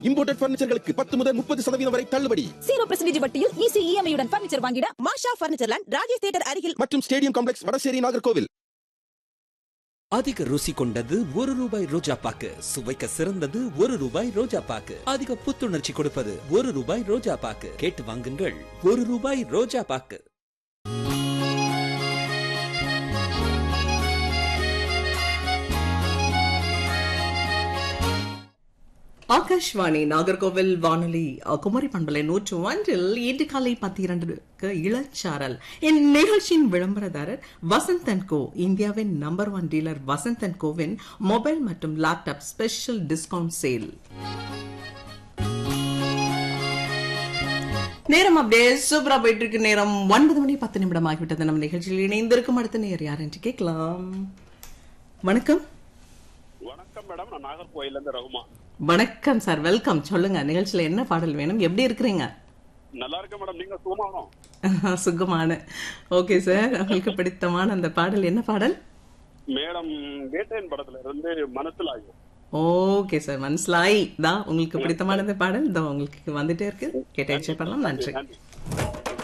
imported பர்னிச்சர்களுக்கு பத்து முதல் முப்பது சதவீதம் வரை தள்ளுபடி ஜீரோ பர்சன்டேஜ் வட்டியில் ஈஸி இஎம்ஐயுடன் பர்னிச்சர் வாங்கிட Masha furniture land Rajesh theatre அருகில் மற்றும் ஸ்டேடியம் காம்ப்ளெக்ஸ் வடசேரி நாகர்கோவில் அதிக ருசி கொண்டது ஒரு ரூபாய் ரோஜா பாக்கு சுவைக்க சிறந்தது ஒரு ரூபாய் ரோஜா பாக்கு அதிக புத்துணர்ச்சி கொடுப்பது ஒரு ரூபாய் ரோஜா பாக்கு கேட்டு வாங்குங்கள் ஒரு ரூபாய் ரோஜா பாக்கு ஆகாஷ்வாணி நாகர்கோவில் வானொலி அஹ், குமரி பண்பலை நூற்று ஒன்றில் இன்று காலை பத்து இரண்டுக்கு இளச்சாரல் என் நிகழ்ச்சியின் விளம்பரதாரர் வசந்தன் கோ இந்தியாவின் நம்பர் ஒன் டீலர் வசந்தன் கோவின் மொபைல் மற்றும் லேப்டாப் ஸ்பெஷல் டிஸ்கவுண்ட் சேல் நேரம் அப்படியே சூப்பரா போயிட்டு இருக்கு நேரம் ஒன்பது மணி பத்து நிமிடம் ஆகிவிட்டது நம்ம நிகழ்ச்சியில் இணைந்திருக்கும் அடுத்த நேர் யார் என்று கேட்கலாம் வணக்கம் வணக்கம் மேடம் நான் நாகர்கோயில இருந்து ரகுமா வணக்கம் சார் வெல்கம் சொல்லுங்க நிகழ்ச்சியில என்ன பாடல் வேணும் எப்படி இருக்கிறீங்க நல்லா இருக்கேன் மேடம் நீங்க சுகமானோம் சுகமான ஓகே சார் உங்களுக்கு பிடித்தமான அந்த பாடல் என்ன பாடல் மேடம் வேட்டையன் படத்துல இருந்து மனசுல ஆகும் ஓகே சார் மனசிலாய் தான் உங்களுக்கு பிடித்தமான அந்த பாடல் இதோ உங்களுக்கு வந்துட்டே இருக்கு கேட்டு என்ஜாய் பண்ணலாம் நன்றி நன்றி